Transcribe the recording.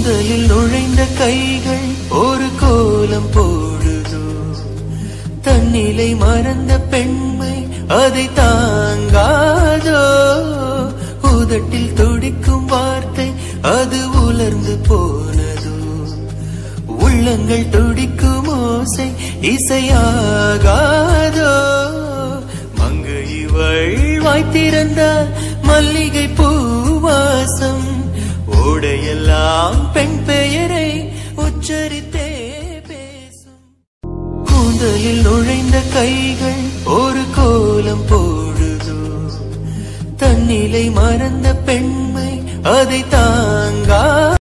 கூந்தலில் நுழைந்த கைகள் ஒரு கோலம் போடுதோ தன்னிலை மறந்த பெண்மை அதை தாங்காதோ உதட்டில் துடிக்கும் வார்த்தை அது உலர்ந்து போனதோ உள்ளங்கள் துடிக்கும் ஓசை இசையாகாதோ மங்கு இவள் வாய்த்திருந்தால் மல்லிகை பூவாசம் ஓடையெல்லாம் பெண் பெயரை உச்சரித்தே பேசும் கூந்தலில் நுழைந்த கைகள் ஒரு கோலம் போடுதோ தன்னிலை மறந்த பெண்மை அதை தான்